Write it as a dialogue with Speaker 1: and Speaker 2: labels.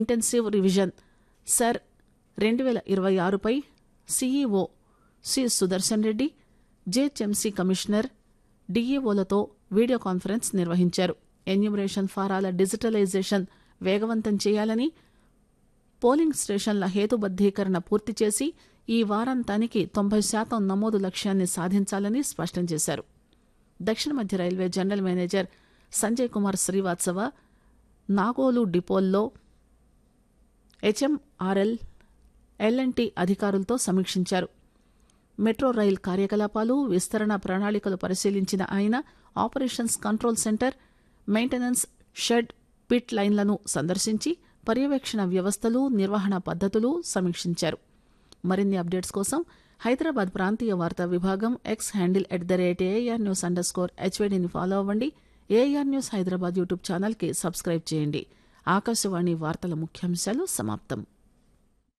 Speaker 1: intensive revision sir రెండు వేల ఇరవై ఆరుపై CEO C Sudarshan Reddy GHMC commissioner డీఈఓలతో వీడియో కాన్ఫరెన్స్ నిర్వహించారు ఎన్యూమరేషన్ ఫారాల డిజిటలైజేషన్ వేగవంతం చేయాలని పోలింగ్ స్టేషన్ల హేతుబద్దీకరణ పూర్తి చేసి ఈ వారాంతానికి తొంభై శాతం నమోదు లక్ష్యాన్ని సాధించాలని స్పష్టం చేశారు దక్షిణ మధ్య railway general manager Sanjay Kumar Srivastava Nagole డిపోల్లో హెచ్ఎంఆర్ఎల్ ఎల్ఎన్టీ అధికారులతో సమీక్షించారు మెట్రో రైల్ కార్యకలాపాలు విస్తరణ ప్రణాళికలు పరిశీలించిన ఆయన operations control centre maintenance shed pit లైన్లను సందర్శించి పర్యవేక్షణ వ్యవస్థలు నిర్వహణ పద్ధతులు సమీక్షించారు మరిన్ని అప్డేట్స్ కోసం హైదరాబాద్ ప్రాంతీయ వార్తా విభాగం X handle at the rate AR news underscore హెచ్వేడిని ఫాలో అవ్వండి ఏఆర్ న్యూస్ హైదరాబాద్ యూట్యూబ్ ఛానల్కి సబ్స్క్రైబ్ చేయండి ఆకాశవాణి వార్తల ముఖ్యాంశాలు సమాప్తం